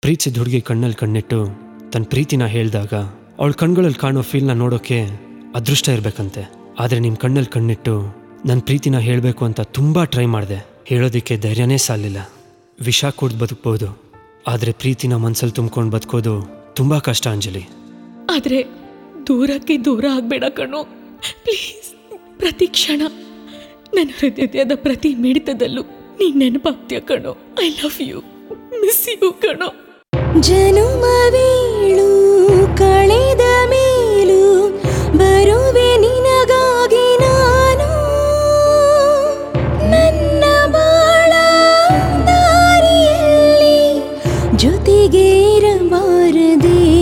ಪ್ರೀತಿಸಿದ ಹುಡುಗಿ ಕಣ್ಣಲ್ಲಿ ಕಣ್ಣಿಟ್ಟು ತನ್ನ ಪ್ರೀತಿನ ಹೇಳಿದಾಗ ಅವಳ ಕಣ್ಗಳಲ್ಲಿ ಕಾಣೋ ಫೀಲ್ನ ನೋಡೋಕೆ ಅದೃಷ್ಟ ಇರಬೇಕಂತೆ ಆದರೆ ನಿಮ್ಮ ಕಣ್ಣಲ್ಲಿ ಕಣ್ಣಿಟ್ಟು ನನ್ನ ಪ್ರೀತಿನ ಹೇಳಬೇಕು ಅಂತ ತುಂಬ ಟ್ರೈ ಮಾಡಿದೆ ಹೇಳೋದಕ್ಕೆ ಧೈರ್ಯನೇ ಸಾಲಿಲ್ಲ ವಿಷ ಕುಡ್ದು ಬದುಕ್ಬೋದು ಆದರೆ ಪ್ರೀತಿನ ಮನ್ಸಲ್ಲಿ ತುಂಬ್ಕೊಂಡು ಬದುಕೋದು ತುಂಬ ಕಷ್ಟ ಅಂಜಲಿ ಆದ್ರೆ ದೂರಕ್ಕೆ ದೂರ ಆಗ್ಬೇಡ ಕಣೋ ಪ್ಲೀಸ್ ಪ್ರತಿ ಕ್ಷಣ ನನ್ನ ಹೃದಯದ ಪ್ರತಿ ಮಿಡಿತದಲ್ಲೂ ನೀನ್ ನೆನಪಾಗ್ತೀಯ ಕಣೋ I love you miss you ಕಣೋ ಜನುಮವೀಳು ಕಳೆದ ಮೇಲೂ ಬರುವೆ ನಿನಗಾಗಿ ನಾನು ನನ್ನ ಬಾಳ ದಾರಿಯಲ್ಲಿ ಜೊತೆಗೆ ಇರಬಾರದೆ